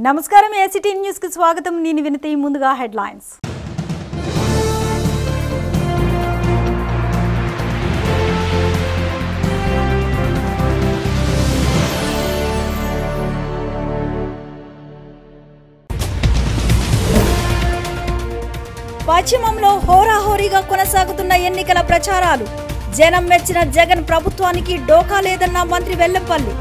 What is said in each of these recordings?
నమస్కారం ACT news కి స్వాగతం నేను వినతి ముందుగా హెడ్లైన్స్ పశ్చిమంలో హోరాహోరీగా కొనసాగుతున్న ఎన్నికల ప్రచారాలు జనం మెచ్చిన జగన్ ప్రభుత్వానికి డోకా లేదన్న మంత్రి వెల్లంపల్లి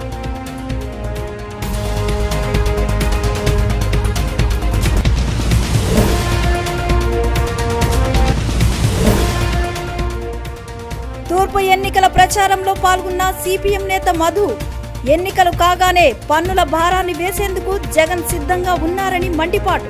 తూర్పు ఎన్నికల ప్రచారంలో పాల్గొన్న సిపిఎం నేత మధు ఎన్నికలు కాగానే పన్నుల భారాన్ని వేసేందుకు జగన్ సిద్ధంగా ఉన్నారని మండిపాటు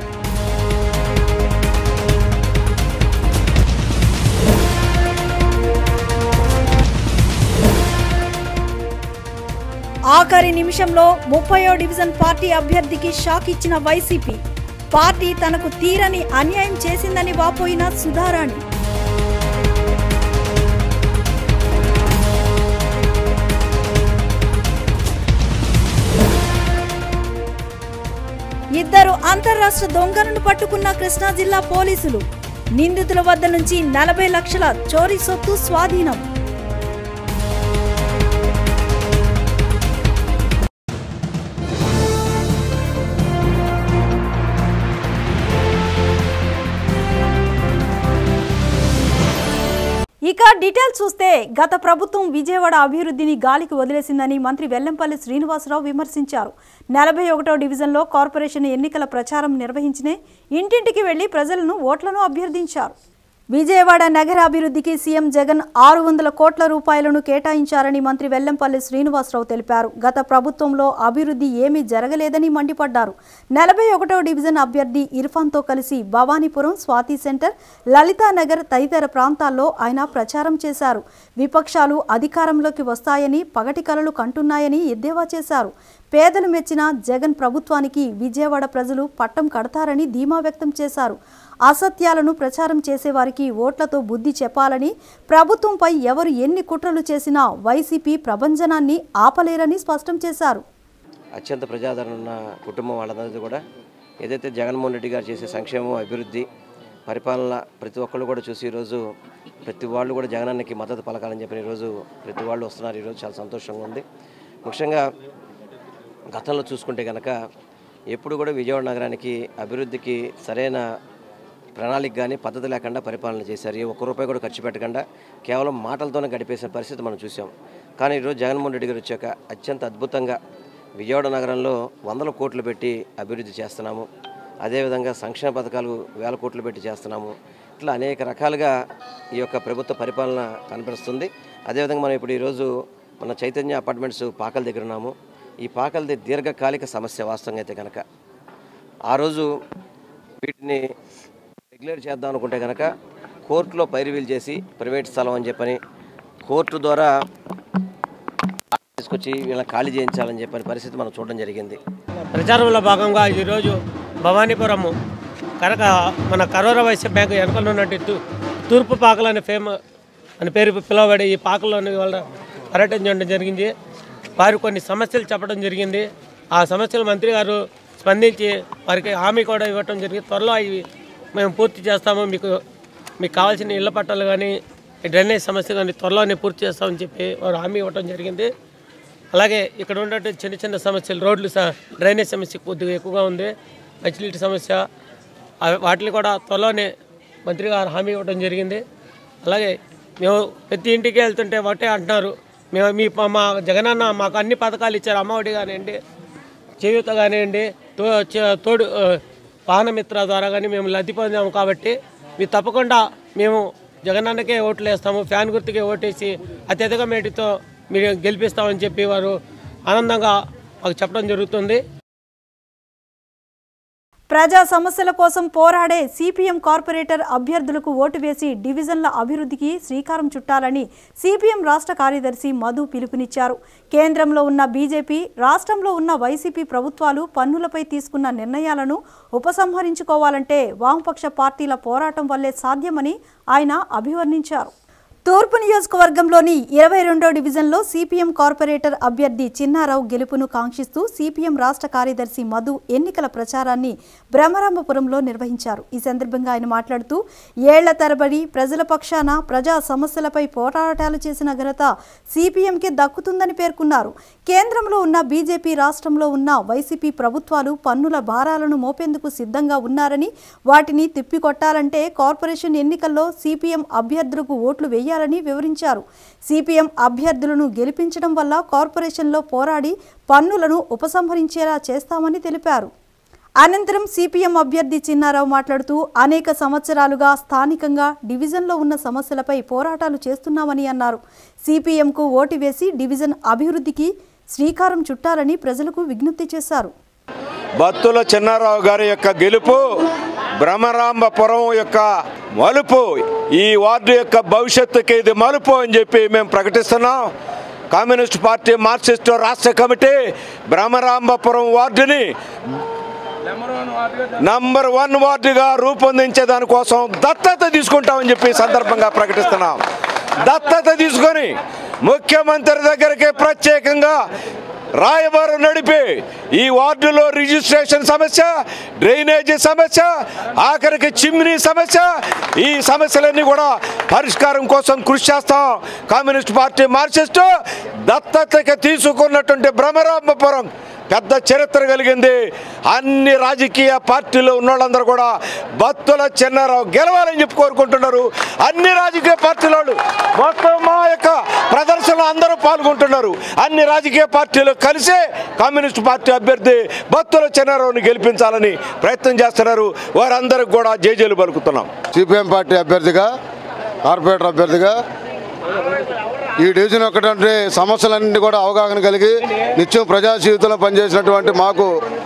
ఆఖరి నిమిషంలో ముప్పయో డివిజన్ పార్టీ అభ్యర్థికి షాక్ ఇచ్చిన వైసీపీ పార్టీ తనకు తీరని అన్యాయం చేసిందని వాపోయిన సుధారాణి ఇద్దరు అంతర్రాష్ట్ర దొంగలను పట్టుకున్న కృష్ణా జిల్లా పోలీసులు నిందితుల వద్ద నుంచి నలభై లక్షల చోరీ సొత్తు స్వాధీనం ఇక డీటెయిల్స్ చూస్తే గత ప్రభుత్వం విజయవాడ అభివృద్ధిని గాలికి వదిలేసిందని మంత్రి వెల్లంపల్లి శ్రీనివాసరావు విమర్శించారు నలభై ఒకటో డివిజన్లో కార్పొరేషన్ ఎన్నికల ప్రచారం నిర్వహించిన ఇంటింటికి వెళ్లి ప్రజలను ఓట్లను అభ్యర్థించారు విజయవాడ నగరాభివృద్ధికి సీఎం జగన్ ఆరు వందల కోట్ల రూపాయలను కేటాయించారని మంత్రి వెల్లంపల్లి శ్రీనివాసరావు తెలిపారు గత ప్రభుత్వంలో అభివృద్ధి ఏమీ జరగలేదని మండిపడ్డారు నలభై ఒకటో డివిజన్ అభ్యర్థి ఇర్ఫాన్తో కలిసి భవానీపురం స్వాతి సెంటర్ లలితానగర్ తదితర ప్రాంతాల్లో ఆయన ప్రచారం చేశారు విపక్షాలు అధికారంలోకి వస్తాయని పగటి కలలు కంటున్నాయని ఎద్దేవా చేశారు పేదలు మెచ్చిన జగన్ ప్రభుత్వానికి విజయవాడ ప్రజలు పట్టం కడతారని ధీమా వ్యక్తం చేశారు అసత్యాలను ప్రచారం చేసేవారికి ఓట్లతో బుద్ధి చెప్పాలని ప్రభుత్వంపై ఎవరు ఎన్ని కుట్రలు చేసినా వైసీపీ ప్రభంజనాన్ని ఆపలేరని స్పష్టం చేశారు అత్యంత ప్రజాదరణ ఉన్న కుటుంబం వాళ్ళందరిది కూడా ఏదైతే జగన్మోహన్ రెడ్డి గారు చేసే సంక్షేమం అభివృద్ధి పరిపాలన ప్రతి ఒక్కళ్ళు కూడా చూసి ఈరోజు ప్రతి వాళ్ళు కూడా జగనానికి మద్దతు పలకాలని చెప్పిన ఈరోజు ప్రతి వాళ్ళు వస్తున్నారు ఈరోజు చాలా సంతోషంగా ఉంది ముఖ్యంగా గతంలో చూసుకుంటే కనుక ఎప్పుడు కూడా విజయవాడ నగరానికి అభివృద్ధికి సరైన ప్రణాళిక కానీ పద్ధతి లేకుండా పరిపాలన చేశారు ఏ ఒక్క రూపాయి కూడా ఖర్చు పెట్టకుండా కేవలం మాటలతోనే గడిపేసిన పరిస్థితి మనం చూసాం కానీ ఈరోజు జగన్మోహన్ రెడ్డి గారు వచ్చాక అత్యంత అద్భుతంగా విజయవాడ నగరంలో వందల కోట్లు పెట్టి అభివృద్ధి చేస్తున్నాము అదేవిధంగా సంక్షేమ పథకాలు వేల కోట్లు పెట్టి చేస్తున్నాము ఇట్లా అనేక రకాలుగా ఈ యొక్క ప్రభుత్వ పరిపాలన కనిపిస్తుంది అదేవిధంగా మనం ఇప్పుడు ఈరోజు మన చైతన్య అపార్ట్మెంట్స్ పాకల దగ్గర ఉన్నాము ఈ పాకలది దీర్ఘకాలిక సమస్య వాస్తవంగా అయితే కనుక ఆ రోజు వీటిని రెగ్యులేట్ చేద్దాం అనుకుంటే కనుక కోర్టులో పైరువీలు చేసి ప్రైవేట్ స్థలం అని చెప్పని కోర్టు ద్వారా తీసుకొచ్చి వీళ్ళని ఖాళీ చేయించాలని చెప్పని పరిస్థితి మనం చూడడం జరిగింది ప్రచారంలో భాగంగా ఈరోజు భవానీపురము కనుక మన కరోనా వైశ్య బ్యాంకు వెనకాల ఉన్నట్టు తూ- తూర్పు పాకలు అనే ఫేమ అని పేరు పిలువబడే ఈ పాకల్లోని వాళ్ళ పర్యటించడం జరిగింది వారు కొన్ని సమస్యలు చెప్పడం జరిగింది ఆ సమస్యలు మంత్రి గారు స్పందించి వారికి హామీ కూడా ఇవ్వటం జరిగింది త్వరలో అవి మేము పూర్తి చేస్తాము మీకు మీకు కావాల్సిన ఇళ్ల పట్టాలు కానీ డ్రైనేజ్ సమస్య కానీ త్వరలోనే పూర్తి చేస్తామని చెప్పి వారు హామీ ఇవ్వటం జరిగింది అలాగే ఇక్కడ ఉన్నటువంటి చిన్న చిన్న సమస్యలు రోడ్లు స- డ్రైనేజ్ సమస్య కొద్దిగా ఎక్కువగా ఉంది మంచినీటి సమస్య అవి- వాటిని కూడా త్వరలోనే మంత్రి గారు హామీ ఇవ్వడం జరిగింది అలాగే మేము ప్రతి ఇంటికి వెళ్తుంటే ఒకటే అంటున్నారు మేము మీ ప- మా జగనన్న మాకు అన్ని పథకాలు ఇచ్చారు అమ్మఒడి కానివ్వండి చేయూత కానివ్వండి తో చే- తోడు ఆ, వాహనమిత్ర ద్వారా కానీ మేము లబ్ధి పొందాము కాబట్టి మీరు తప్పకుండా మేము జగనన్నకే ఓట్లు వేస్తాము ఫ్యాన్ గుర్తుకే ఓటేసి అత్యధిక మేటితో మీరు గెలిపిస్తామని చెప్పి వారు ఆనందంగా మాకు చెప్పడం జరుగుతుంది ప్రజా సమస్యల కోసం పోరాడే సిపిఎం కార్పొరేటర్ అభ్యర్థులకు ఓటు వేసి డివిజన్ల అభివృద్ధికి శ్రీకారం చుట్టాలని సిపిఎం రాష్ట్ర కార్యదర్శి మధు పిలుపునిచ్చారు కేంద్రంలో ఉన్న బీజేపీ రాష్ట్రంలో ఉన్న వైసీపీ ప్రభుత్వాలు పన్నులపై తీసుకున్న నిర్ణయాలను ఉపసంహరించుకోవాలంటే వామపక్ష పార్టీల పోరాటం వల్లే సాధ్యమని ఆయన అభివర్ణించారు తూర్పు నియోజకవర్గంలోని ఇరవై రెండో డివిజన్లో సిపిఎం కార్పొరేటర్ అభ్యర్థి చిన్నారావు గెలుపును కాంక్షిస్తూ సిపిఎం రాష్ట్ర కార్యదర్శి మధు ఎన్నికల ప్రచారాన్ని బ్రహ్మరాంబపురంలో నిర్వహించారు ఈ సందర్భంగా ఆయన మాట్లాడుతూ ఏళ్ల తరబడి ప్రజల పక్షాన ప్రజా సమస్యలపై పోరాటాలు చేసిన ఘనత సిపిఎంకే దక్కుతుందని పేర్కొన్నారు కేంద్రంలో ఉన్న బీజేపీ రాష్ట్రంలో ఉన్న వైసీపీ ప్రభుత్వాలు పన్నుల భారాలను మోపేందుకు సిద్ధంగా ఉన్నారని వాటిని తిప్పికొట్టాలంటే కార్పొరేషన్ ఎన్నికల్లో సిపిఎం అభ్యర్థులకు ఓట్లు వేయాలని వివరించారు సిపిఎం అభ్యర్థులను గెలిపించడం వల్ల కార్పొరేషన్లో పోరాడి పన్నులను ఉపసంహరించేలా చేస్తామని తెలిపారు అనంతరం సిపిఎం అభ్యర్థి చిన్నారావు మాట్లాడుతూ అనేక సంవత్సరాలుగా స్థానికంగా డివిజన్లో ఉన్న సమస్యలపై పోరాటాలు చేస్తున్నామని అన్నారు సిపిఎంకు ఓటు వేసి డివిజన్ అభివృద్ధికి శ్రీకారం చుట్టాలని ప్రజలకు విజ్ఞప్తి చేశారు బత్తుల చిన్నారావు గారి యొక్క గెలుపు భ్రమరాంబపురం యొక్క మలుపు ఈ వార్డు యొక్క భవిష్యత్తుకి ఇది మలుపు అని చెప్పి మేము ప్రకటిస్తున్నాం కమ్యూనిస్ట్ పార్టీ మార్క్సిస్ట్ రాష్ట్ర కమిటీ భ్రమరాంబపురం వార్డుని నంబర్ వన్ వార్డుగా రూపొందించే దానికోసం దత్తత తీసుకుంటామని చెప్పి ఈ సందర్భంగా ప్రకటిస్తున్నాం దత్తత తీసుకొని ముఖ్యమంత్రి దగ్గరికి ప్రత్యేకంగా రాయబారం నడిపి ఈ వార్డులో రిజిస్ట్రేషన్ సమస్య డ్రైనేజీ సమస్య ఆఖరికి చిమ్నీ సమస్య ఈ సమస్యలన్నీ కూడా పరిష్కారం కోసం కృషి చేస్తాం కమ్యూనిస్ట్ పార్టీ మార్క్సిస్టు దత్తతకి తీసుకున్నటువంటి భ్రమరాంబపురం పెద్ద చరిత్ర కలిగింది అన్ని రాజకీయ పార్టీలు ఉన్నోళ్ళందరూ కూడా బత్తుల చిన్నారావు గెలవాలని చెప్పి కోరుకుంటున్నారు అన్ని రాజకీయ పార్టీల వాళ్ళు మొత్తం మా యొక్క ప్రదర్శనలో అందరూ పాల్గొంటున్నారు అన్ని రాజకీయ పార్టీలు కలిసి కమ్యూనిస్ట్ పార్టీ అభ్యర్థి బత్తుల చిన్నారావుని గెలిపించాలని ప్రయత్నం చేస్తున్నారు వారందరికి కూడా జేజేలు పలుకుతున్నాం సిపిఎం పార్టీ అభ్యర్థిగా కార్పొరేటర్ అభ్యర్థిగా ఈ డివిజన్ ఒకటంటే సమస్యలన్నింటి కూడా అవగాహన కలిగి నిత్యం ప్రజా జీవితంలో పనిచేసినటువంటి మాకు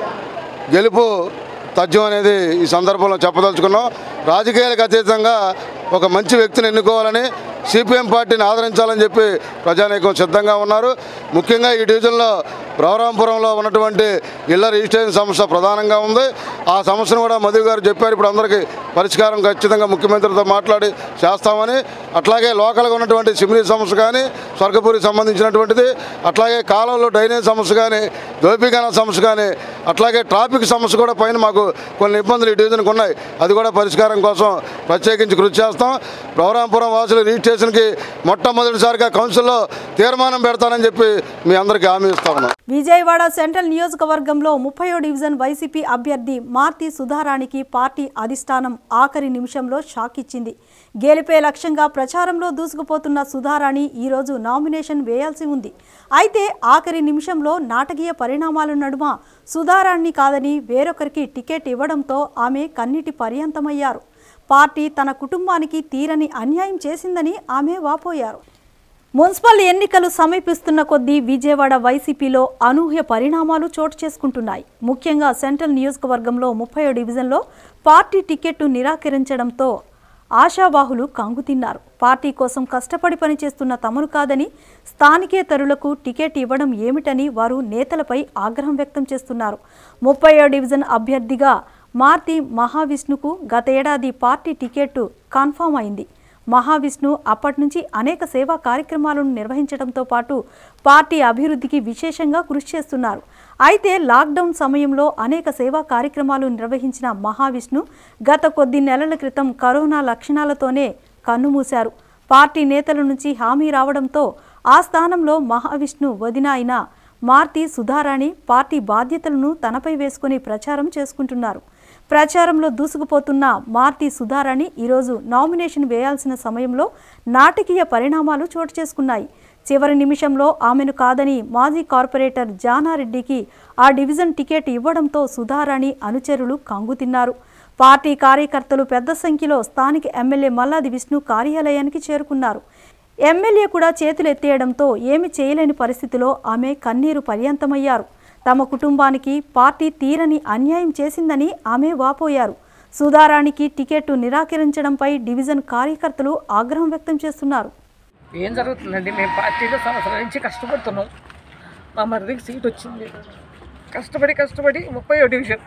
గెలుపు తథ్యం అనేది ఈ సందర్భంలో చెప్పదలుచుకున్నాం రాజకీయాలకు అతీతంగా ఒక మంచి వ్యక్తిని ఎన్నుకోవాలని సిపిఎం పార్టీని ఆదరించాలని చెప్పి ప్రజానీకం సిద్ధంగా ఉన్నారు ముఖ్యంగా ఈ డివిజన్లో ప్రవరాంపురంలో ఉన్నటువంటి ఇళ్ల రిజిస్ట్రేషన్ సమస్య ప్రధానంగా ఉంది ఆ సమస్యను కూడా మధు గారు చెప్పారు ఇప్పుడు అందరికీ పరిష్కారం ఖచ్చితంగా ముఖ్యమంత్రితో మాట్లాడి చేస్తామని అట్లాగే లోకల్గా ఉన్నటువంటి సిమిలి సమస్య కానీ స్వర్గపూరికి సంబంధించినటువంటిది అట్లాగే కాలంలో డ్రైనేజ్ సమస్య కానీ దోపిగాన సమస్య కానీ అట్లాగే ట్రాఫిక్ సమస్య కూడా పైన మాకు కొన్ని ఇబ్బందులు ఈ డివిజన్కి ఉన్నాయి అది కూడా పరిష్కారం కోసం ప్రత్యేకించి కృషి చేస్తాం ప్రవరాంపురం వాసులు రిజిస్ట్రేషన్కి మొట్టమొదటిసారిగా కౌన్సిల్లో తీర్మానం పెడతానని చెప్పి మీ అందరికీ హామీ ఇస్తా ఉన్నాం విజయవాడ సెంట్రల్ నియోజకవర్గంలో ముప్పయో డివిజన్ వైసీపీ అభ్యర్థి మార్తి సుధారాణికి పార్టీ అధిష్టానం ఆఖరి నిమిషంలో షాక్ ఇచ్చింది గెలిపే లక్ష్యంగా ప్రచారంలో దూసుకుపోతున్న సుధారాణి ఈరోజు నామినేషన్ వేయాల్సి ఉంది అయితే ఆఖరి నిమిషంలో నాటకీయ పరిణామాల నడుమ సుధారాణి కాదని వేరొకరికి టికెట్ ఇవ్వడంతో ఆమె కన్నీటి పర్యంతమయ్యారు పార్టీ తన కుటుంబానికి తీరని అన్యాయం చేసిందని ఆమె వాపోయారు మున్సిపల్ ఎన్నికలు సమీపిస్తున్న కొద్దీ విజయవాడ వైసీపీలో అనూహ్య పరిణామాలు చోటు చేసుకుంటున్నాయి ముఖ్యంగా సెంట్రల్ నియోజకవర్గంలో ముప్పై డివిజన్లో పార్టీ టికెట్టు నిరాకరించడంతో ఆశావాహులు కంగుతిన్నారు పార్టీ కోసం కష్టపడి పనిచేస్తున్న తమను కాదని స్థానికేతరులకు టికెట్ ఇవ్వడం ఏమిటని వారు నేతలపై ఆగ్రహం వ్యక్తం చేస్తున్నారు ముప్పై డివిజన్ అభ్యర్థిగా మార్తి మహావిష్ణుకు గత ఏడాది పార్టీ టికెట్టు కన్ఫామ్ అయింది మహావిష్ణు అప్పటి నుంచి అనేక సేవా కార్యక్రమాలను నిర్వహించడంతో పాటు పార్టీ అభివృద్ధికి విశేషంగా కృషి చేస్తున్నారు అయితే లాక్డౌన్ సమయంలో అనేక సేవా కార్యక్రమాలు నిర్వహించిన మహావిష్ణు గత కొద్ది నెలల క్రితం కరోనా లక్షణాలతోనే కన్నుమూశారు పార్టీ నేతల నుంచి హామీ రావడంతో ఆ స్థానంలో మహావిష్ణు వదిన అయిన మార్తి సుధారాణి పార్టీ బాధ్యతలను తనపై వేసుకుని ప్రచారం చేసుకుంటున్నారు ప్రచారంలో దూసుకుపోతున్న మార్తి సుధారాణి ఈరోజు నామినేషన్ వేయాల్సిన సమయంలో నాటకీయ పరిణామాలు చోటు చేసుకున్నాయి చివరి నిమిషంలో ఆమెను కాదని మాజీ కార్పొరేటర్ జానారెడ్డికి ఆ డివిజన్ టికెట్ ఇవ్వడంతో సుధారాణి అనుచరులు కంగుతిన్నారు పార్టీ కార్యకర్తలు పెద్ద సంఖ్యలో స్థానిక ఎమ్మెల్యే మల్లాది విష్ణు కార్యాలయానికి చేరుకున్నారు ఎమ్మెల్యే కూడా చేతులు ఎత్తేయడంతో ఏమి చేయలేని పరిస్థితిలో ఆమె కన్నీరు పర్యంతమయ్యారు తమ కుటుంబానికి పార్టీ తీరని అన్యాయం చేసిందని ఆమె వాపోయారు సుధారాణికి టికెట్టు నిరాకరించడంపై డివిజన్ కార్యకర్తలు ఆగ్రహం వ్యక్తం చేస్తున్నారు ఏం జరుగుతుందండి మేము పార్టీలో సంవత్సరాల నుంచి కష్టపడుతున్నాం మా మరిదికి సీట్ వచ్చింది కష్టపడి కష్టపడి ముప్పై డివిజన్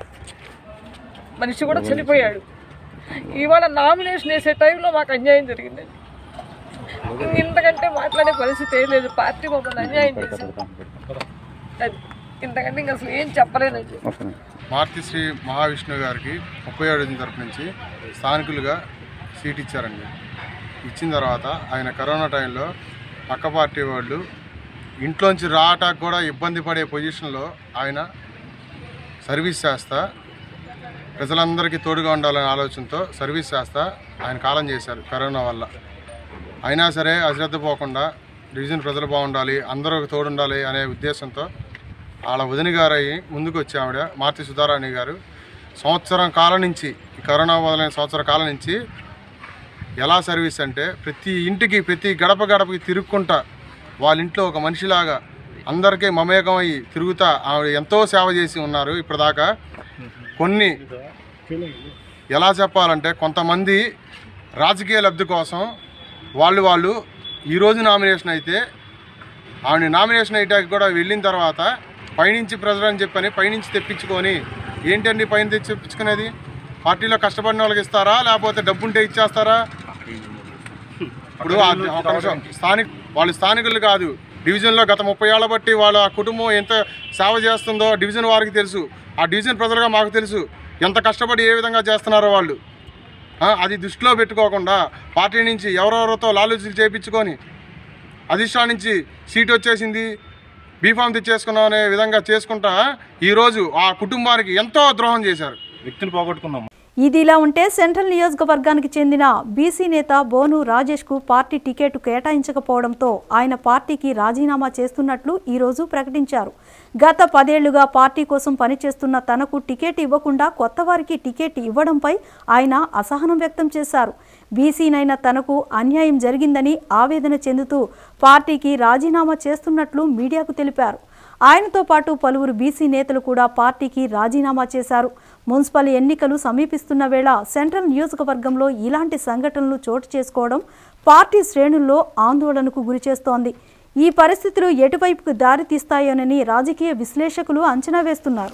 మనిషి కూడా చనిపోయాడు ఇవాళ నామినేషన్ వేసే టైంలో మాకు అన్యాయం జరిగిందండి ఇంతకంటే మాట్లాడే పరిస్థితి ఏం లేదు పార్టీ మమ్మల్ని అన్యాయం చేసింది అది ఇంతకంటే ఇంకా అసలు ఏం చెప్పలేనండి మారుతి శ్రీ మహావిష్ణువు గారికి ముప్పై ఏడు తరపు నుంచి స్థానికులుగా సీట్ ఇచ్చారండి ఇచ్చిన తర్వాత ఆయన కరోనా టైంలో పక్క పార్టీ వాళ్ళు ఇంట్లోంచి రావటానికి కూడా ఇబ్బంది పడే పొజిషన్లో ఆయన సర్వీస్ చేస్తా ప్రజలందరికీ తోడుగా ఉండాలనే ఆలోచనతో సర్వీస్ చేస్తా ఆయన కాలం చేశారు కరోనా వల్ల అయినా సరే అశ్రద్ధ పోకుండా డివిజన్ ప్రజలు బాగుండాలి అందరూ తోడుండాలి అనే ఉద్దేశంతో వాళ్ళ వదిన గారు అయ్యి ముందుకు వచ్చి ఆవిడ మార్తి సుధారాణి గారు సంవత్సరం కాలం నుంచి ఈ కరోనా మొదలైన సంవత్సరం కాలం నుంచి ఎలా సర్వీస్ అంటే ప్రతి ఇంటికి ప్రతి గడప గడపకి తిరుక్కుంటా వాళ్ళ ఇంట్లో ఒక మనిషిలాగా అందరికీ మమేకం అయ్యి తిరుగుతా ఆవిడ ఎంతో సేవ చేసి ఉన్నారు ఇప్పటిదాకా కొన్ని ఎలా చెప్పాలంటే కొంతమంది రాజకీయ లబ్ధి కోసం వాళ్ళు వాళ్ళు ఈరోజు నామినేషన్ అయితే ఆవిడ నామినేషన్ అయ్యాక కూడా వెళ్ళిన తర్వాత పైనుంచి ప్రెజర్ అని చెప్పని పైనుంచి తెప్పించుకొని ఏంటండి పైన తెచ్చి తెప్పించుకునేది పార్టీలో కష్టపడిన వాళ్ళకి ఇస్తారా లేకపోతే డబ్బు ఉంటే ఇచ్చేస్తారా ఇప్పుడు ఆ- ఒక నిమిషం స్థానిక వాళ్ళు స్థానికులు కాదు డివిజన్లో గత ముప్పై ఏళ్ళ బట్టి వాళ్ళ కుటుంబం ఎంత సేవ చేస్తుందో డివిజన్ వారికి తెలుసు ఆ డివిజన్ ప్రజలుగా మాకు తెలుసు ఎంత కష్టపడి ఏ విధంగా చేస్తున్నారో వాళ్ళు ఆ, అది దృష్టిలో పెట్టుకోకుండా పార్టీ నుంచి ఎవరెవరితో లాలూచీలు చేయించుకొని అధిష్టానం నుంచి సీట్ వచ్చేసింది బీఫామ్ తెచ్చేసుకున్నాం అనే విధంగా చేసుకుంటా ఈరోజు ఆ కుటుంబానికి ఎంతో ద్రోహం చేశారు వ్యక్తిని పోగొట్టుకున్నాం ఇది ఇలా ఉంటే సెంట్రల్ నియోజకవర్గానికి చెందిన బీసీ నేత బోను రాజేష్కు పార్టీ టికెట్ కేటాయించకపోవడంతో ఆయన పార్టీకి రాజీనామా చేస్తున్నట్లు ఈరోజు ప్రకటించారు గత పదేళ్లుగా పార్టీ కోసం పనిచేస్తున్న తనకు టికెట్ ఇవ్వకుండా కొత్త వారికి టికెట్ ఇవ్వడంపై ఆయన అసహనం వ్యక్తం చేశారు బీసీనైన తనకు అన్యాయం జరిగిందని ఆవేదన చెందుతూ పార్టీకి రాజీనామా చేస్తున్నట్లు మీడియాకు తెలిపారు ఆయనతో పాటు పలువురు బీసీ నేతలు కూడా పార్టీకి రాజీనామా చేశారు మున్సిపల్ ఎన్నికలు సమీపిస్తున్న వేళ సెంట్రల్ నియోజకవర్గంలో ఇలాంటి సంఘటనలు చోటు చేసుకోవడం పార్టీ శ్రేణుల్లో ఆందోళనకు గురిచేస్తోంది ఈ పరిస్థితులు ఎటువైపుకు దారితీస్తాయోనని రాజకీయ విశ్లేషకులు అంచనా వేస్తున్నారు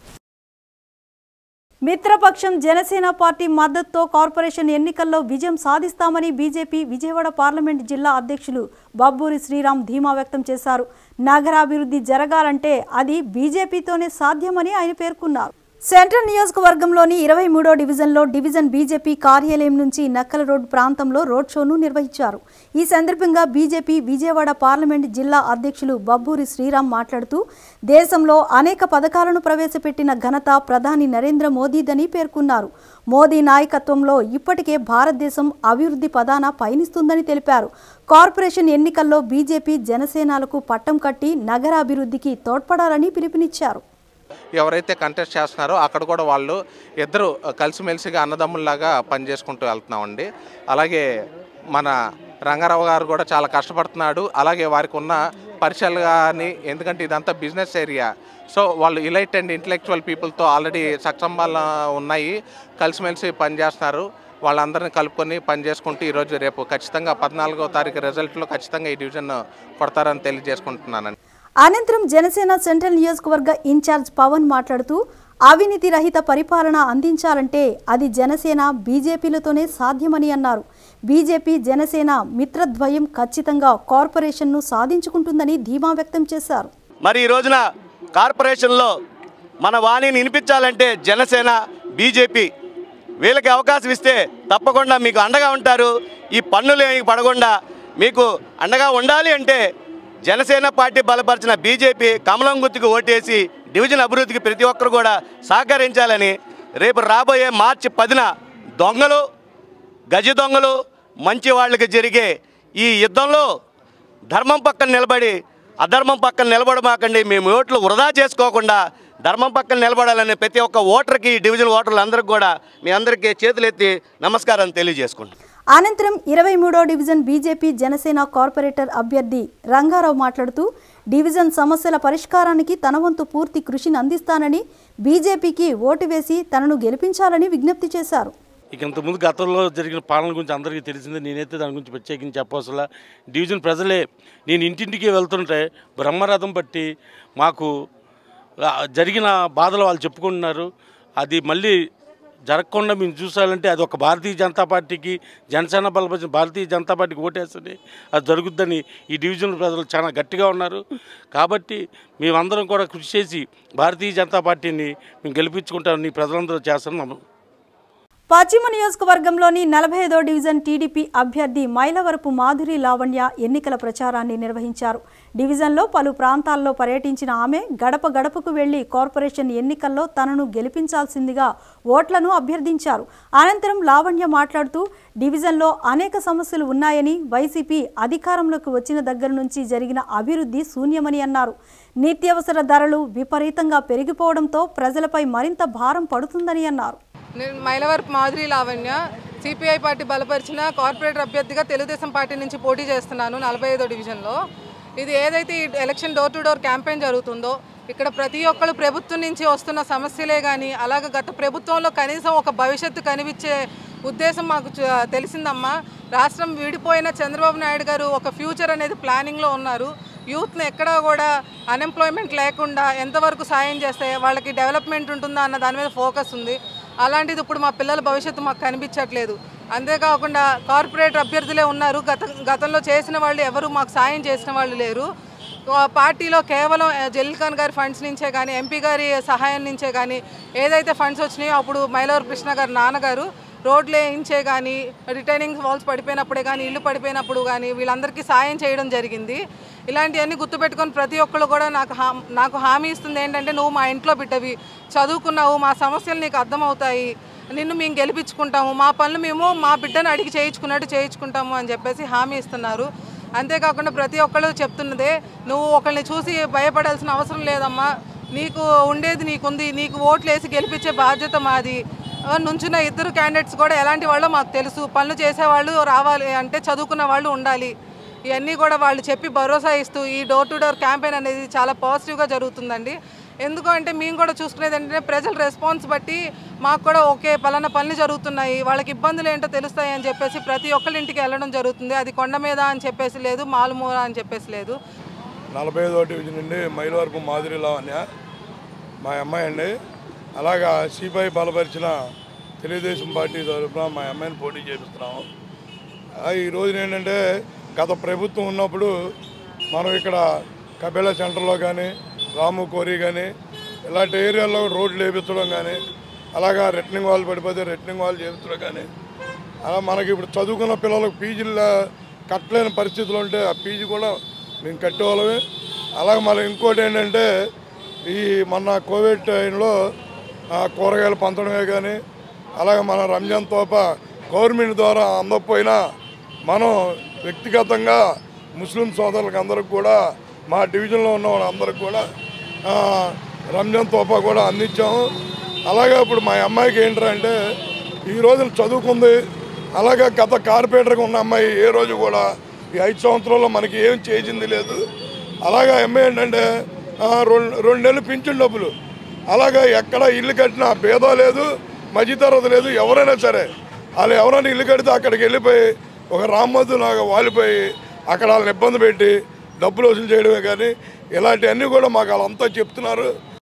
మిత్రపక్షం జనసేన పార్టీ మద్దతుతో కార్పొరేషన్ ఎన్నికల్లో విజయం సాధిస్తామని బీజేపీ విజయవాడ పార్లమెంట్ జిల్లా అధ్యక్షులు బబ్బూరి శ్రీరామ్ ధీమా వ్యక్తం చేశారు నగరాభివృద్ధి జరగాలంటే అది బీజేపీతోనే సాధ్యమని ఆయన పేర్కొన్నారు సెంట్రల్ నియోజకవర్గంలోని ఇరవై మూడో డివిజన్లో డివిజన్ బీజేపీ కార్యాలయం నుంచి నక్కల రోడ్ ప్రాంతంలో రోడ్ షోను నిర్వహించారు ఈ సందర్భంగా బీజేపీ విజయవాడ పార్లమెంట్ జిల్లా అధ్యక్షులు బబ్బూరి శ్రీరామ్ మాట్లాడుతూ దేశంలో అనేక పథకాలను ప్రవేశపెట్టిన ఘనత ప్రధాని నరేంద్ర మోదీదని పేర్కొన్నారు మోదీ నాయకత్వంలో ఇప్పటికే భారతదేశం అభివృద్ధి పదాన పయనిస్తుందని తెలిపారు కార్పొరేషన్ ఎన్నికల్లో బీజేపీ జనసేనలకు పట్టం కట్టి నగరాభివృద్ధికి తోడ్పడాలని పిలుపునిచ్చారు ఎవరైతే కంటెస్ట్ చేస్తున్నారో అక్కడ కూడా వాళ్ళు ఇద్దరు కలిసిమెలిసిగా అన్నదమ్ముల్లాగా పనిచేసుకుంటూ వెళ్తున్నామండి అలాగే మన రంగారావు గారు కూడా చాలా కష్టపడుతున్నాడు అలాగే వారికి ఉన్న పరిచయాలు కానీ ఎందుకంటే ఇదంతా బిజినెస్ ఏరియా సో వాళ్ళు ఇలైట్ అండ్ ఇంటలెక్చువల్ పీపుల్తో ఆల్రెడీ సక్షంబాలు ఉన్నాయి కలిసిమెలిసి పనిచేస్తున్నారు వాళ్ళందరినీ కలుపుకొని పనిచేసుకుంటూ ఈరోజు రేపు ఖచ్చితంగా పద్నాలుగో తారీఖు రిజల్ట్లో ఖచ్చితంగా ఈ డివిజన్ కొడతారని తెలియజేసుకుంటున్నానండి అనంతరం జనసేన సెంట్రల్ నియోజకవర్గ ఇన్ఛార్జ్ పవన్ మాట్లాడుతూ అవినీతి రహిత పరిపాలన అందించాలంటే అది జనసేన బీజేపీలతోనే సాధ్యమని అన్నారు బీజేపీ జనసేన మిత్రద్వయం ఖచ్చితంగా కార్పొరేషన్ను సాధించుకుంటుందని ధీమా వ్యక్తం చేశారు మరి ఈ రోజున కార్పొరేషన్లో మన వాణిని వినిపించాలంటే జనసేన బీజేపీ వీళ్ళకి అవకాశం ఇస్తే తప్పకుండా మీకు అండగా ఉంటారు ఈ పన్నులు ఏమీ పడకుండా మీకు అండగా ఉండాలి అంటే జనసేన పార్టీ బలపరిచిన బీజేపీ కమలం గుర్తుకు ఓటేసి డివిజన్ అభివృద్ధికి ప్రతి ఒక్కరు కూడా సహకరించాలని రేపు రాబోయే మార్చి పదిన దొంగలు గజ దొంగలు మంచి వాళ్ళకి జరిగే ఈ యుద్ధంలో ధర్మం పక్కన నిలబడి అధర్మం పక్కన నిలబడమాకండి మేము ఓట్లు వృధా చేసుకోకుండా ధర్మం పక్కన నిలబడాలని ప్రతి ఒక్క ఓటర్కి డివిజన్ ఓటర్లందరికీ కూడా మీ అందరికీ చేతులెత్తి నమస్కారం తెలియజేసుకుంటాం అనంతరం ఇరవై మూడో డివిజన్ బీజేపీ జనసేన కార్పొరేటర్ అభ్యర్థి రంగారావు మాట్లాడుతూ డివిజన్ సమస్యల పరిష్కారానికి తన వంతు పూర్తి కృషిని అందిస్తానని బీజేపీకి ఓటు వేసి తనను గెలిపించాలని విజ్ఞప్తి చేశారు ఇక ఇంతకుముందు గతంలో జరిగిన పాలన గురించి అందరికీ తెలిసిందే నేనైతే దాని గురించి ప్రత్యేకించి చెప్పవసలా డివిజన్ ప్రజలే నేను ఇంటింటికి వెళ్తుంటే బ్రహ్మరథం పట్టి మాకు ఆ, జరిగిన బాధలు వాళ్ళు చెప్పుకుంటున్నారు అది మళ్ళీ జరగకుండా మేము చూసాలంటే అది ఒక భారతీయ జనతా పార్టీకి జనసేన బలపరిచిన భారతీయ జనతా పార్టీకి ఓటేస్తుంది అది జరుగుద్దని ఈ డివిజన్ ప్రజలు చాలా గట్టిగా ఉన్నారు కాబట్టి మేమందరం కూడా కృషి చేసి భారతీయ జనతా పార్టీని మేము గెలిపించుకుంటామని ప్రజలందరూ చేస్తున్నాము పశ్చిమ నియోజకవర్గంలోని నలభై ఐదో డివిజన్ టీడీపీ అభ్యర్థి మైలవరపు మాధురి లావణ్య ఎన్నికల ప్రచారాన్ని నిర్వహించారు డివిజన్లో పలు ప్రాంతాల్లో పర్యటించిన ఆమె గడప గడపకు వెళ్లి కార్పొరేషన్ ఎన్నికల్లో తనను గెలిపించాల్సిందిగా ఓట్లను అభ్యర్థించారు అనంతరం లావణ్య మాట్లాడుతూ డివిజన్లో అనేక సమస్యలు ఉన్నాయని వైసీపీ అధికారంలోకి వచ్చిన దగ్గర నుంచి జరిగిన అభివృద్ధి శూన్యమని అన్నారు నిత్యావసర ధరలు విపరీతంగా పెరిగిపోవడంతో ప్రజలపై మరింత భారం పడుతుందని అన్నారు నేను మైలవరపు మాధురి లావణ్య సిపిఐ పార్టీ బలపరిచిన కార్పొరేటర్ అభ్యర్థిగా తెలుగుదేశం పార్టీ నుంచి పోటీ చేస్తున్నాను నలభై ఐదో డివిజన్లో ఇది ఏదైతే ఈ election door to door campaign జరుగుతుందో ఇక్కడ ప్రతి ఒక్కరు ప్రభుత్వం నుంచి వస్తున్న సమస్యలే కానీ అలాగే గత ప్రభుత్వంలో కనీసం ఒక భవిష్యత్తు కనిపించే ఉద్దేశం మాకు చ- తెలిసిందమ్మా రాష్ట్రం విడిపోయిన చంద్రబాబు నాయుడు గారు ఒక ఫ్యూచర్ అనేది ప్లానింగ్లో ఉన్నారు యూత్ని ఎక్కడా కూడా అన్ఎంప్లాయ్మెంట్ లేకుండా ఎంతవరకు సాయం చేస్తే వాళ్ళకి డెవలప్మెంట్ ఉంటుందా అన్న దాని మీద ఫోకస్ ఉంది అలాంటిది ఇప్పుడు మా పిల్లల భవిష్యత్తు మాకు కనిపించట్లేదు అంతేకాకుండా కార్పొరేట్ అభ్యర్థులే ఉన్నారు గత గతంలో చేసిన వాళ్ళు ఎవరు మాకు సాయం చేసిన వాళ్ళు లేరు ఆ పార్టీలో కేవలం ఆ, జలీల్ ఖాన్ గారి ఫండ్స్ నుంచే కానీ ఎంపీ గారి సహాయం నుంచే కానీ ఏదైతే ఫండ్స్ వచ్చినాయో అప్పుడు మైలవర్ కృష్ణ గారి నాన్నగారు రోడ్లు వేయించే కానీ రిటైనింగ్ వాల్స్ పడిపోయినప్పుడే కానీ ఇల్లు పడిపోయినప్పుడు కానీ వీళ్ళందరికీ సాయం చేయడం జరిగింది ఇలాంటివన్నీ గుర్తుపెట్టుకొని ప్రతి ఒక్కళ్ళు కూడా నాకు హా నాకు హామీ ఇస్తుంది ఏంటంటే నువ్వు మా ఇంట్లో బిడ్డవి చదువుకున్నావు మా సమస్యలు నీకు అర్థమవుతాయి నిన్ను మేము గెలిపించుకుంటాము మా పనులు మేము మా బిడ్డను అడిగి చేయించుకున్నట్టు చేయించుకుంటాము అని చెప్పేసి హామీ ఇస్తున్నారు అంతేకాకుండా ప్రతి ఒక్కళ్ళు చెప్తున్నదే నువ్వు ఒకరిని చూసి భయపడాల్సిన అవసరం లేదమ్మా నీకు ఉండేది నీకుంది నీకు ఓట్లు వేసి గెలిపించే బాధ్యత మాది ఆ, నుంచున్న ఇద్దరు క్యాండిడేట్స్ కూడా ఎలాంటి వాళ్ళో మాకు తెలుసు పనులు చేసేవాళ్ళు రావాలి అంటే చదువుకున్న వాళ్ళు ఉండాలి ఇవన్నీ కూడా వాళ్ళు చెప్పి భరోసా ఇస్తూ ఈ డోర్ టు డోర్ క్యాంపెయిన్ అనేది చాలా పాజిటివ్గా జరుగుతుందండి ఎందుకు అంటే మేము కూడా చూసుకునేది ఏంటంటే ప్రజల రెస్పాన్స్ బట్టి మాకు కూడా ఓకే పలానా పనులు జరుగుతున్నాయి వాళ్ళకి ఇబ్బందులు ఏంటో తెలుస్తాయి అని చెప్పేసి ప్రతి ఒక్కరి ఇంటికి వెళ్ళడం జరుగుతుంది అది కొండ మీద అని చెప్పేసి లేదు మాలుమూల అని చెప్పేసి లేదు నలభై ఐదో డివిజన్ నుండి మైలవరపు మాదిరి లావణ్య మా అమ్మాయి అండి అలాగా సిపిఐ బలపరిచిన తెలుగుదేశం పార్టీ తరఫున మా అమ్మాయిని పోటీ చేపిస్తున్నాము ఆ, ఈ రోజున ఏంటంటే గత ప్రభుత్వం ఉన్నప్పుడు మనం ఇక్కడ కపిల సెంటర్లో కానీ రాము కోరి కానీ ఇలాంటి ఏరియాల్లో రోడ్లు వేపించడం కానీ అలాగా రిటర్నింగ్ వాళ్ళు పడిపోతే రిటర్నింగ్ వాళ్ళు చేపించడం కానీ అలా మనకి ఇప్పుడు చదువుకున్న పిల్లలకు పీజీలు కట్టలేని పరిస్థితులు ఉంటే ఆ పీజీ కూడా మేము కట్టేవాళ్ళమే అలాగే మళ్ళీ ఇంకోటి ఏంటంటే ఈ మొన్న కోవిడ్ టైంలో ఆ, కూరగాయలు పంచడమే కానీ అలాగే మన రంజాన్ తోప గవర్నమెంట్ ద్వారా అందకపోయినా మనం వ్యక్తిగతంగా ముస్లిం సోదరులకు అందరికి కూడా మా డివిజన్లో ఉన్న వాళ్ళందరికి కూడా ఆ, రంజాన్ తోపా కూడా అందించాము అలాగే ఇప్పుడు మా అమ్మాయికి ఏంటంటే ఈ రోజున చదువుకుంది అలాగే గత కార్పొరేటర్గా ఉన్న అమ్మాయి ఏ రోజు కూడా ఈ ఐదు సంవత్సరాల్లో మనకి ఏం చేసింది లేదు అలాగే అమ్మాయి ఏంటంటే ఆ, రెండు రెండు నెలలు పింఛన్ డబ్బులు అలాగే ఎక్కడ ఇల్లు కట్టినా భేదం లేదు మధ్యతరగతి లేదు ఎవరైనా సరే వాళ్ళు ఎవరైనా ఇల్లు కడితే అక్కడికి వెళ్ళిపోయి ఒక రామ్మద్దు లాగా వాలిపోయి అక్కడ వాళ్ళని ఇబ్బంది పెట్టి డబ్బులు వసూలు చేయడమే కానీ ఇలాంటివన్నీ కూడా మాకు వాళ్ళంతా చెప్తున్నారు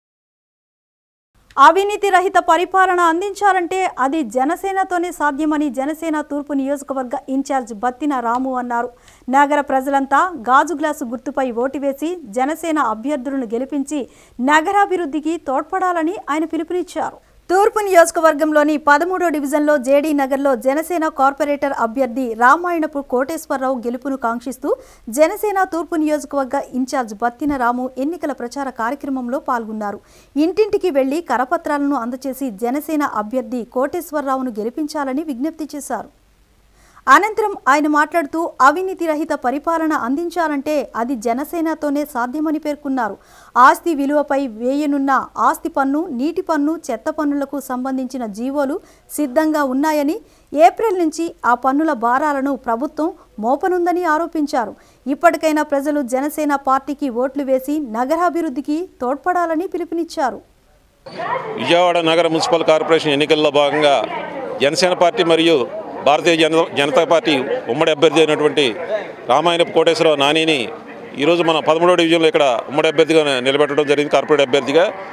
అవినీతి రహిత పరిపాలన అందించాలంటే అది జనసేనతోనే సాధ్యమని జనసేన తూర్పు నియోజకవర్గ ఇన్ఛార్జ్ బత్తిన రాము అన్నారు నగర ప్రజలంతా గాజు గ్లాసు గుర్తుపై ఓటు వేసి జనసేన అభ్యర్థులను గెలిపించి నగరాభివృద్ధికి తోడ్పడాలని ఆయన పిలుపునిచ్చారు తూర్పు నియోజకవర్గంలోని పదమూడో డివిజన్లో జేడీ నగర్లో జనసేన కార్పొరేటర్ అభ్యర్థి రామాయణపు కోటేశ్వరరావు గెలుపును కాంక్షిస్తూ జనసేన తూర్పు నియోజకవర్గ ఇన్ఛార్జ్ బత్తిన రాము ఎన్నికల ప్రచార కార్యక్రమంలో పాల్గొన్నారు ఇంటింటికి వెళ్లి కరపత్రాలను అందజేసి జనసేన అభ్యర్థి కోటేశ్వరరావును గెలిపించాలని విజ్ఞప్తి చేశారు అనంతరం ఆయన మాట్లాడుతూ అవినీతి రహిత పరిపాలన అందించాలంటే అది జనసేనతోనే సాధ్యమని పేర్కొన్నారు ఆస్తి విలువపై వేయనున్న ఆస్తి పన్ను నీటి పన్ను చెత్త పన్నులకు సంబంధించిన జీవోలు సిద్ధంగా ఉన్నాయని ఏప్రిల్ నుంచి ఆ పన్నుల భారాలను ప్రభుత్వం మోపనుందని ఆరోపించారు ఇప్పటికైనా ప్రజలు జనసేన పార్టీకి ఓట్లు వేసి నగరాభివృద్ధికి తోడ్పడాలని పిలుపునిచ్చారు విజయవాడ నగర మున్సిపల్ కార్పొరేషన్ ఎన్నికల్లో భాగంగా జనసేన పార్టీ మరియు భారతీయ జన జనతా పార్టీ ఉమ్మడి అభ్యర్థి అయినటువంటి రామాయణపు కోటేశ్వరరావు నానిని ఈరోజు మన పదమూడో డివిజన్లో ఇక్కడ ఉమ్మడి అభ్యర్థిగా నిలబెట్టడం జరిగింది కార్పొరేట్ అభ్యర్థిగా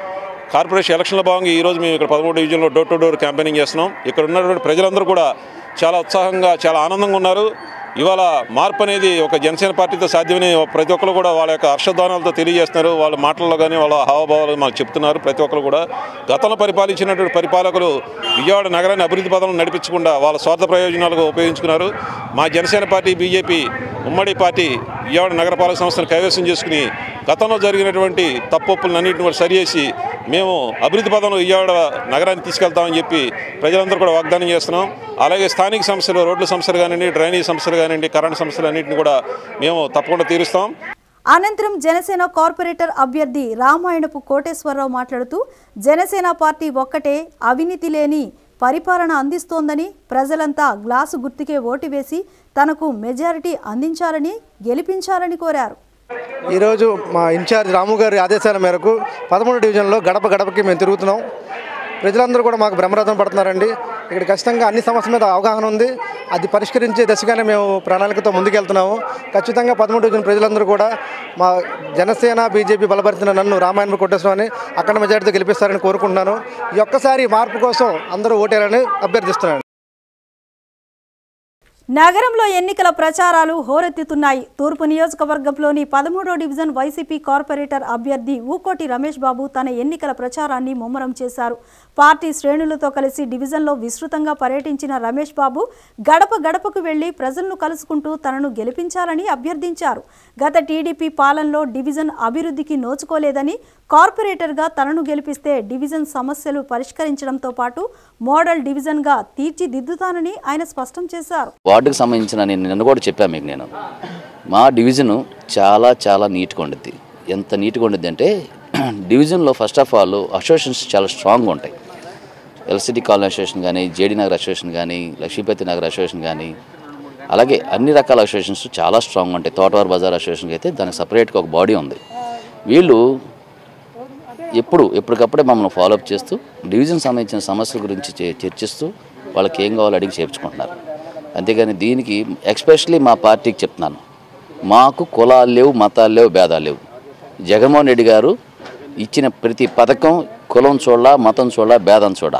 కార్పొరేషన్ ఎలక్షన్లో భాగంగా ఈరోజు మేము ఇక్కడ పదమూడు డివిజన్లో డోర్ టు డోర్ క్యాంపెయినింగ్ చేస్తున్నాం ఇక్కడ ఉన్నటువంటి ప్రజలందరూ కూడా చాలా ఉత్సాహంగా చాలా ఆనందంగా ఉన్నారు ఇవాళ మార్పు అనేది ఒక జనసేన పార్టీతో సాధ్యమని ప్రతి ఒక్కరు కూడా వాళ్ళ యొక్క హర్షధ్వానాలతో తెలియజేస్తున్నారు వాళ్ళ మాటల్లో కానీ వాళ్ళ హావభావాలు మాకు చెప్తున్నారు ప్రతి ఒక్కరు కూడా గతంలో పరిపాలించినటువంటి పరిపాలకులు విజయవాడ నగరాన్ని అభివృద్ధి పదంలో నడిపించకుండా వాళ్ళ స్వార్థ ప్రయోజనాలకు ఉపయోగించుకున్నారు మా జనసేన పార్టీ బీజేపీ ఉమ్మడి పార్టీ విజయవాడ నగరపాలక సంస్థను కైవసం చేసుకుని గతంలో జరిగినటువంటి తప్పొప్పులన్నింటిని కూడా సరిచేసి మేము అభివృద్ధి పదంలో విజయవాడ నగరాన్ని తీసుకెళ్తామని చెప్పి ప్రజలందరూ కూడా వాగ్దానం చేస్తున్నాం అలాగే స్థానిక సమస్యలు రోడ్ల సమస్యలు కానివ్వండి డ్రైనేజ్ సమస్యలు కానివ్వండి కరెంట్ సమస్యలు అన్నింటిని కూడా మేము తప్పకుండా తీరుస్తాం అనంతరం జనసేన కార్పొరేటర్ అభ్యర్థి రామాయణపు కోటేశ్వరరావు మాట్లాడుతూ జనసేన పార్టీ ఒక్కటే అవినీతి లేని పరిపాలన అందిస్తోందని ప్రజలంతా గ్లాసు గుర్తుకే ఓటు వేసి తనకు మెజారిటీ అందించాలని గెలిపించాలని కోరారు ఈరోజు మా ఇన్ఛార్జ్ రాము గారి ఆదేశాల మేరకు పదమూడు డివిజన్లో గడప గడపకి మేము తిరుగుతున్నాం ప్రజలందరూ కూడా మాకు బ్రహ్మరథం పడుతున్నారండి ఇక్కడ ఖచ్చితంగా అన్ని సమస్యల మీద అవగాహన ఉంది అది పరిష్కరించే దశగానే మేము ప్రణాళికతో ముందుకెళ్తున్నాము ఖచ్చితంగా పదమూడు డివిజన్ ప్రజలందరూ కూడా మా జనసేన బీజేపీ బలపరిచిన నన్ను రామాయణ కొట్టేశ్వరని అక్కడ మెజార్టీతో గెలిపిస్తారని కోరుకుంటున్నాను ఈ ఒక్కసారి మార్పు కోసం అందరూ ఓటేయాలని అభ్యర్థిస్తున్నాను నగరంలో ఎన్నికల ప్రచారాలు హోరెత్తుతున్నాయి తూర్పు నియోజకవర్గంలోని పదమూడో డివిజన్ వైసీపీ కార్పొరేటర్ అభ్యర్థి ఊకోటి రమేష్ బాబు తన ఎన్నికల ప్రచారాన్ని ముమ్మరం చేశారు పార్టీ శ్రేణులతో కలిసి డివిజన్లో విస్తృతంగా పర్యటించిన రమేష్ బాబు గడప గడపకు వెళ్లి ప్రజలను కలుసుకుంటూ తనను గెలిపించాలని అభ్యర్థించారు గత టీడీపీ పాలనలో డివిజన్ అభివృద్ధికి నోచుకోలేదని కార్పొరేటర్గా తనను గెలిపిస్తే డివిజన్ సమస్యలు పరిష్కరించడంతో పాటు మోడల్ డివిజన్గా తీర్చిదిద్దుతానని ఆయన స్పష్టం చేశారు వార్డుకు సంబంధించిన నేను నిన్న కూడా చెప్పాను మీకు నేను మా డివిజను చాలా చాలా నీట్గా ఉండిద్ది ఎంత నీట్గా ఉండిద్ది అంటే డివిజన్లో ఫస్ట్ ఆఫ్ ఆల్ అసోసియేషన్స్ చాలా స్ట్రాంగ్గా ఉంటాయి ఎల్సిటీ కాలనీ అసోసియేషన్ కానీ జేడీ నగర్ అసోసియేషన్ కానీ లక్ష్మీపతి నగర్ అసోసియేషన్ కానీ అలాగే అన్ని రకాల అసోసియేషన్స్ చాలా స్ట్రాంగ్ ఉంటాయి తోటవారి బజార్ అసోసియేషన్కి అయితే దానికి సపరేట్గా ఒక బాడీ ఉంది వీళ్ళు ఎప్పుడు ఎప్పటికప్పుడే మమ్మల్ని ఫాలోఅప్ చేస్తూ డివిజన్ సంబంధించిన సమస్యల గురించి చే- చర్చిస్తూ వాళ్ళకి ఏం కావాలో అడిగి చేర్చుకుంటున్నారు అంతేగాని దీనికి ఎక్స్పెషలీ మా పార్టీకి చెప్తున్నాను మాకు కులాలు లేవు మతాలు లేవు భేదాలు లేవు జగన్మోహన్ రెడ్డి గారు ఇచ్చిన ప్రతి పథకం కులం చూడ మతం చూడ భేదం చూడ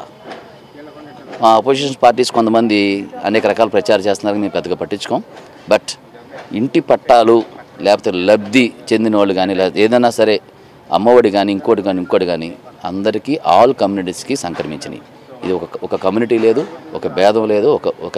మా అపోజిషన్ పార్టీస్ కొంతమంది అనేక రకాల ప్రచారం చేస్తున్నారు మేము పెద్దగా పట్టించుకోం బట్ ఇంటి పట్టాలు లేకపోతే లబ్ధి చెందిన వాళ్ళు కానీ లేకపోతే ఏదైనా సరే అమ్మఒడి కానీ ఇంకోటి కానీ ఇంకోటి కానీ అందరికీ ఆల్ కమ్యూనిటీస్కి సంక్రమించినాయి ఇది ఒక ఒక కమ్యూనిటీ లేదు ఒక భేదం లేదు ఒక ఒక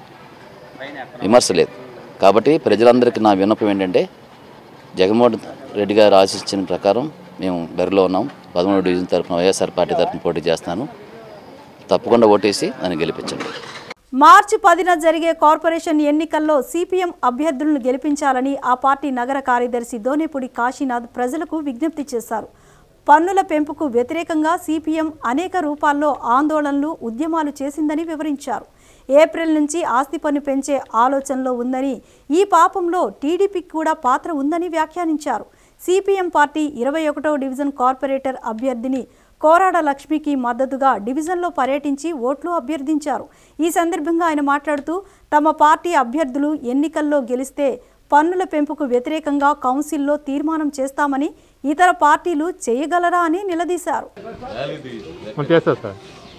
విమర్శ లేదు కాబట్టి ప్రజలందరికీ నా విన్నపం ఏంటంటే జగన్మోహన్ రెడ్డి గారు ఆశించిన ప్రకారం మేము బెరలో ఉన్నాం పదమూడు డివిజన్ తరఫున వైఎస్ఆర్ పార్టీ తరఫున పోటీ చేస్తాను తప్పకుండా ఓటేసి నన్ను గెలిపించండి మార్చి పదిన జరిగే కార్పొరేషన్ ఎన్నికల్లో సిపిఎం అభ్యర్థులను గెలిపించాలని ఆ పార్టీ నగర కార్యదర్శి దోనేపూడి కాశీనాథ్ ప్రజలకు విజ్ఞప్తి చేశారు పన్నుల పెంపుకు వ్యతిరేకంగా సిపిఎం అనేక రూపాల్లో ఆందోళనలు ఉద్యమాలు చేసిందని వివరించారు ఏప్రిల్ నుంచి ఆస్తి పన్ను పెంచే ఆలోచనలో ఉందని ఈ పాపంలో టీడీపీకి కూడా పాత్ర ఉందని వ్యాఖ్యానించారు సిపిఎం పార్టీ ఇరవై ఒకటో డివిజన్ కార్పొరేటర్ అభ్యర్థిని కోరాడ లక్ష్మికి మద్దతుగా డివిజన్లో పర్యటించి ఓట్లు అభ్యర్థించారు ఈ సందర్భంగా ఆయన మాట్లాడుతూ తమ పార్టీ అభ్యర్థులు ఎన్నికల్లో గెలిస్తే పన్నుల పెంపుకు వ్యతిరేకంగా కౌన్సిల్లో తీర్మానం చేస్తామని ఇతర పార్టీలు చేయగలరా అని నిలదీశారు చేస్తా సార్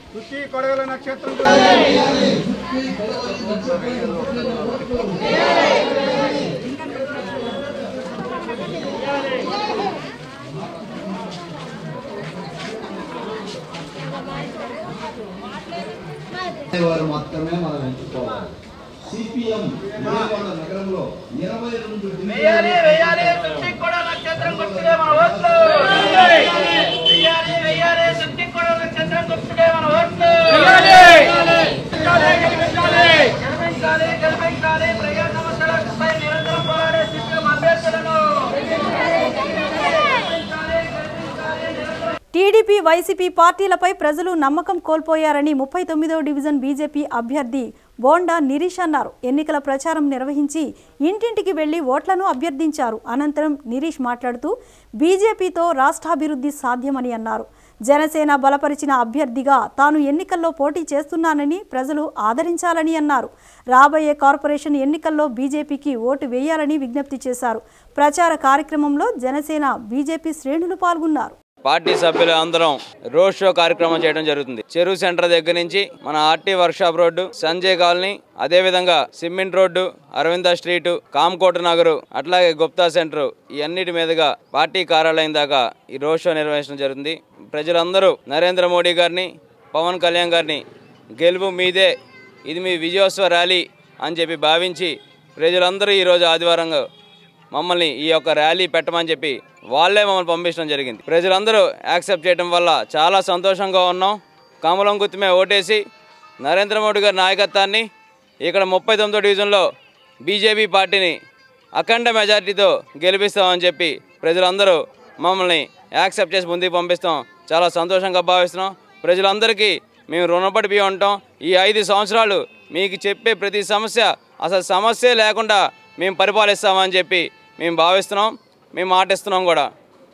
వారు మాత్రమే మనం ఎంచుకోవాలి సిపిఎం విజయవాడ నగరంలో ఇరవై రెండు టీడీపీ వైసీపీ పార్టీలపై ప్రజలు నమ్మకం కోల్పోయారని ముప్పై తొమ్మిదవ డివిజన్ బీజేపీ అభ్యర్థి బోండా నిరీష్ అన్నారు ఎన్నికల ప్రచారం నిర్వహించి ఇంటింటికి వెళ్లి ఓట్లను అభ్యర్థించారు అనంతరం నిరీష్ మాట్లాడుతూ బీజేపీతో రాష్ట్రాభివృద్ధి సాధ్యమని అన్నారు జనసేన బలపరిచిన అభ్యర్థిగా తాను ఎన్నికల్లో పోటీ చేస్తున్నానని ప్రజలు ఆదరించాలని అన్నారు రాబోయే కార్పొరేషన్ ఎన్నికల్లో బీజేపీకి ఓటు వేయాలని విజ్ఞప్తి చేశారు ప్రచార కార్యక్రమంలో జనసేన బీజేపీ శ్రేణులు పాల్గొన్నారు పార్టీ సభ్యులు అందరం రోడ్ షో కార్యక్రమం చేయడం జరుగుతుంది చెరువు సెంటర్ దగ్గర నుంచి మన RT workshop road Sanjay colony అదేవిధంగా cement road Aravinda street Kamakota Nagar అట్లాగే గుప్తా సెంటర్ ఈ అన్నిటి మీదుగా పార్టీ కార్యాలయం దాకా ఈ రోడ్ షో నిర్వహించడం జరుగుతుంది ప్రజలందరూ నరేంద్ర మోడీ గారిని పవన్ కళ్యాణ్ గారిని గెలుపు మీదే ఇది మీ విజయోత్సవ ర్యాలీ అని చెప్పి భావించి ప్రజలందరూ ఈరోజు ఆదివారంగా మమ్మల్ని ఈ యొక్క ర్యాలీ పెట్టమని చెప్పి వాళ్ళే మమ్మల్ని పంపించడం జరిగింది ప్రజలందరూ యాక్సెప్ట్ చేయడం వల్ల చాలా సంతోషంగా ఉన్నాం కమలం గుర్తుమే ఓటేసి నరేంద్ర మోడీ గారి నాయకత్వాన్ని ఇక్కడ ముప్పై తొమ్మిదో డివిజన్లో బీజేపీ పార్టీని అఖండ మెజార్టీతో గెలిపిస్తామని చెప్పి ప్రజలందరూ మమ్మల్ని యాక్సెప్ట్ చేసి ముందుకు పంపిస్తాం చాలా సంతోషంగా భావిస్తున్నాం ప్రజలందరికీ మేము రుణపడి ఉంటాం ఈ ఐదు సంవత్సరాలు మీకు చెప్పే ప్రతి సమస్య అసలు సమస్యే లేకుండా మేము పరిపాలిస్తామని చెప్పి మేము భావిస్తున్నాం మేము మాటిస్తున్నాం కూడా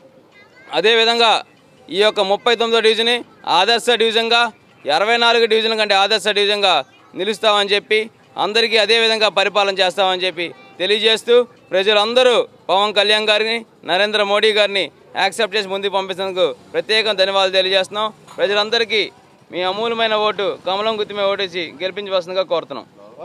అదేవిధంగా ఈ యొక్క ముప్పై తొమ్మిదో డివిజన్ని ఆదర్శ డివిజన్గా ఇరవై నాలుగు డివిజన్ కంటే ఆదర్శ డివిజన్గా నిలుస్తామని చెప్పి అందరికీ అదేవిధంగా పరిపాలన చేస్తామని చెప్పి తెలియజేస్తూ ప్రజలందరూ పవన్ కళ్యాణ్ గారిని నరేంద్ర మోడీ గారిని యాక్సెప్ట్ చేసి ముందుకు పంపిస్తున్నందుకు ప్రత్యేక ధన్యవాదాలు తెలియజేస్తున్నాం ప్రజలందరికీ మీ అమూల్యమైన ఓటు కమలం గుర్తుమే ఓటేసి గెలిపించవలసిందిగా కోరుతున్నాం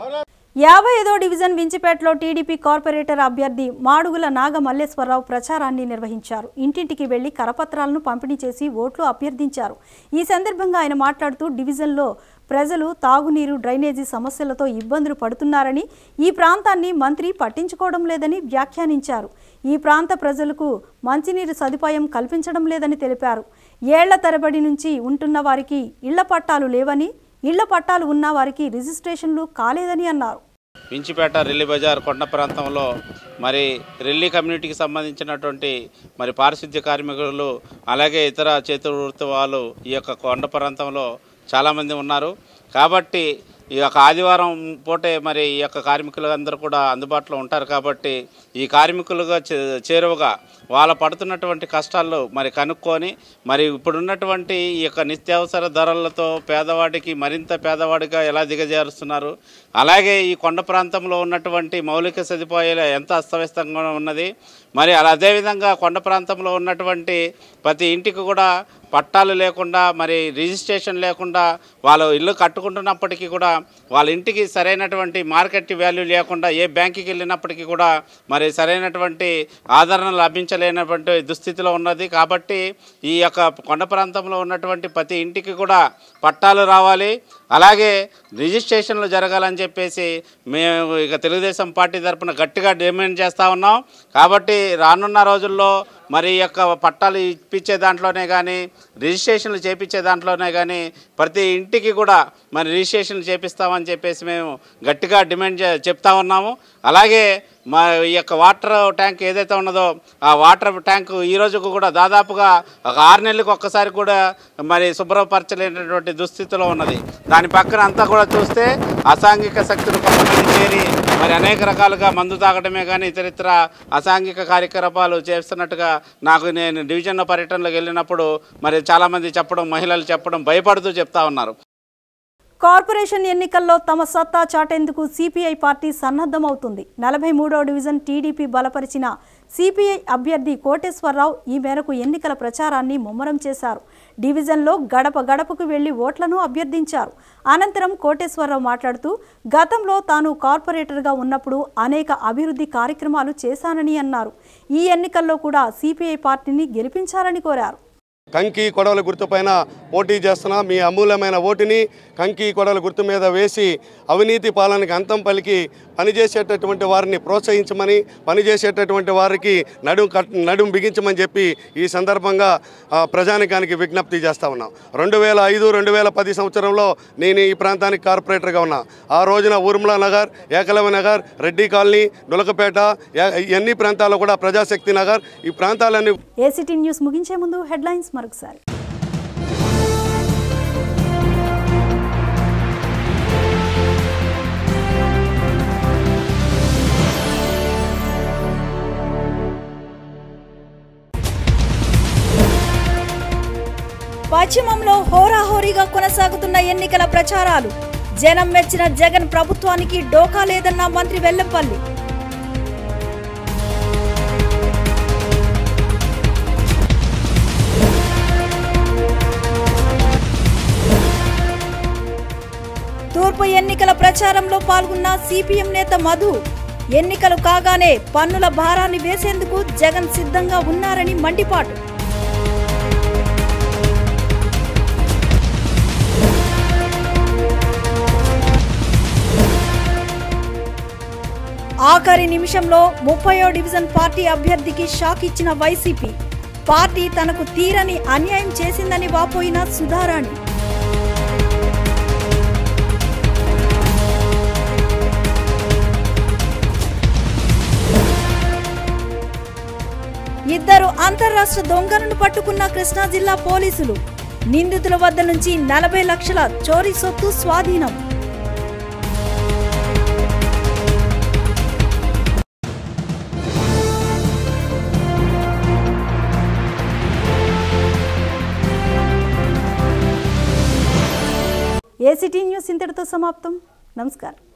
యాభై ఐదో డివిజన్ వించిపేటలో టీడీపీ కార్పొరేటర్ అభ్యర్థి మాడుగుల నాగ మల్లేశ్వరరావు ప్రచారాన్ని నిర్వహించారు ఇంటింటికి వెళ్లి కరపత్రాలను పంపిణీ చేసి ఓట్లు అభ్యర్థించారు ఈ సందర్భంగా ఆయన మాట్లాడుతూ డివిజన్లో ప్రజలు తాగునీరు డ్రైనేజీ సమస్యలతో ఇబ్బందులు పడుతున్నారని ఈ ప్రాంతాన్ని మంత్రి పట్టించుకోవడం లేదని వ్యాఖ్యానించారు ఈ ప్రాంత ప్రజలకు మంచినీరు సదుపాయం కల్పించడం లేదని తెలిపారు ఏళ్ల తరబడి నుంచి ఉంటున్న వారికి ఇళ్ల పట్టాలు లేవని ఇళ్ల పట్టాలు ఉన్న వారికి రిజిస్ట్రేషన్లు కాలేదని అన్నారు వించిపేట రెల్లి బజార్ కొండ ప్రాంతంలో మరి రెల్లి కమ్యూనిటీకి సంబంధించినటువంటి మరి పారిశుద్ధ్య కార్మికులు అలాగే ఇతర చేతి వృత్తి వాళ్ళు ఈ యొక్క కొండ ప్రాంతంలో చాలామంది ఉన్నారు కాబట్టి ఈ యొక్క ఆదివారం పూటే మరి ఈ యొక్క కార్మికులు అందరూ కూడా అందుబాటులో ఉంటారు కాబట్టి ఈ కార్మికులుగా చే- చేరువగా వాళ్ళ పడుతున్నటువంటి కష్టాలు మరి కనుక్కొని మరి ఇప్పుడున్నటువంటి ఈ యొక్క నిత్యావసర ధరలతో పేదవాడికి మరింత పేదవాడిగా ఎలా దిగజారుస్తున్నారు అలాగే ఈ కొండ ప్రాంతంలో ఉన్నటువంటి మౌలిక సదుపాయాలు ఎంత అస్తవ్యస్తంగా ఉన్నది మరి అలా అదేవిధంగా కొండ ప్రాంతంలో ఉన్నటువంటి ప్రతి ఇంటికి కూడా పట్టాలు లేకుండా మరి రిజిస్ట్రేషన్ లేకుండా వాళ్ళు ఇల్లు కట్టుకుంటున్నప్పటికీ కూడా వాళ్ళ ఇంటికి సరైనటువంటి మార్కెట్ వాల్యూ లేకుండా ఏ బ్యాంకుకి వెళ్ళినప్పటికీ కూడా మరి సరైనటువంటి ఆదరణ లభించలేనటువంటి దుస్థితిలో ఉన్నది కాబట్టి ఈ యొక్క కొండ ప్రాంతంలో ఉన్నటువంటి ప్రతి ఇంటికి కూడా పట్టాలు రావాలి అలాగే రిజిస్ట్రేషన్లు జరగాలని చెప్పేసి మేము ఇక తెలుగుదేశం పార్టీ తరపున గట్టిగా డిమాండ్ చేస్తూ ఉన్నాం కాబట్టి రానున్న రోజుల్లో మరి ఈ యొక్క పట్టాలు ఇప్పించే దాంట్లోనే కానీ రిజిస్ట్రేషన్లు చేపించే దాంట్లోనే కానీ ప్రతి ఇంటికి కూడా మరి రిజిస్ట్రేషన్లు చేపిస్తామని చెప్పేసి మేము గట్టిగా డిమాండ్ చే- చెప్తా ఉన్నాము అలాగే మా ఈ యొక్క వాటర్ ట్యాంక్ ఏదైతే ఉన్నదో ఆ వాటర్ ట్యాంక్ ఈ రోజుకు కూడా దాదాపుగా ఒక ఆరు నెలలకు ఒక్కసారి కూడా మరి శుభ్రపరచలేనటువంటి దుస్థితిలో ఉన్నది దాని పక్కన అంతా కూడా చూస్తే అసాంఘిక శక్తులు కొంతమంది చేరి మరి అనేక రకాలుగా మందు తాగడమే కానీ ఇతరితర అసాంఘిక కార్యకలాపాలు చేస్తున్నట్టుగా నాకు నేను డివిజన్ పర్యటనలోకి వెళ్ళినప్పుడు మరి చాలామంది చెప్పడం మహిళలు చెప్పడం భయపడుతూ చెప్తా ఉన్నారు కార్పొరేషన్ ఎన్నికల్లో తమ సత్తా చాటేందుకు సిపిఐ పార్టీ సన్నద్ధమవుతుంది నలభై మూడో డివిజన్ టీడీపీ బలపరిచిన సిపిఐ అభ్యర్థి కోటేశ్వరరావు ఈ మేరకు ఎన్నికల ప్రచారాన్ని ముమ్మరం చేశారు డివిజన్లో గడప గడపకు వెళ్లి ఓట్లను అభ్యర్థించారు అనంతరం కోటేశ్వరరావు మాట్లాడుతూ గతంలో తాను కార్పొరేటర్గా ఉన్నప్పుడు అనేక అభివృద్ధి కార్యక్రమాలు చేశానని అన్నారు ఈ ఎన్నికల్లో కూడా సిపిఐ పార్టీని గెలిపించాలని కోరారు కంకి కొడవల గుర్తు పైన పోటీ చేస్తున్నా మీ అమూల్యమైన ఓటుని కంకి కొడవల గుర్తు మీద వేసి అవినీతి పాలనకి అంతం పలికి పనిచేసేటటువంటి వారిని ప్రోత్సహించమని పనిచేసేటటువంటి వారికి నడుం కట్ నడుం బిగించమని చెప్పి ఈ సందర్భంగా ఆ, ప్రజానికానికి విజ్ఞప్తి చేస్తా ఉన్నాం రెండు వేల ఐదు రెండు వేల పది సంవత్సరంలో నేను ఈ ప్రాంతానికి కార్పొరేటర్గా ఉన్నా ఆ రోజున ఊర్మిళ నగర్ ఏకలవ్య నగర్ రెడ్డి కాలనీ నులకపేట యా- ఇవన్నీ ప్రాంతాల్లో కూడా ప్రజాశక్తి నగర్ ఈ ప్రాంతాలన్నీ ఏసీటీ న్యూస్ ముగించే ముందు హెడ్లైన్స్ మరొకసారి పశ్చిమంలో హోరాహోరీగా కొనసాగుతున్న ఎన్నికల ప్రచారాలు జనం మెచ్చిన జగన్ ప్రభుత్వానికి డోకా లేదన్న మంత్రి వెల్లంపల్లి తూర్పు ఎన్నికల ప్రచారంలో పాల్గొన్న సిపిఎం నేత మధు ఎన్నికలు కాగానే పన్నుల భారాన్ని వేసేందుకు జగన్ సిద్ధంగా ఉన్నారని మండిపాటు ఆఖరి నిమిషంలో ముప్పయో డివిజన్ పార్టీ అభ్యర్థికి షాక్ ఇచ్చిన వైసీపీ పార్టీ తనకు తీరని అన్యాయం చేసిందని వాపోయిన సుధారాణి ఇద్దరు అంతర్రాష్ట్ర దొంగలను పట్టుకున్న కృష్ణా జిల్లా పోలీసులు నిందితుల వద్ద నుంచి నలభై లక్షల చోరీ సొత్తు స్వాధీనం ఏసీటీ న్యూస్ ఇంతటితో సమాప్తం నమస్కారం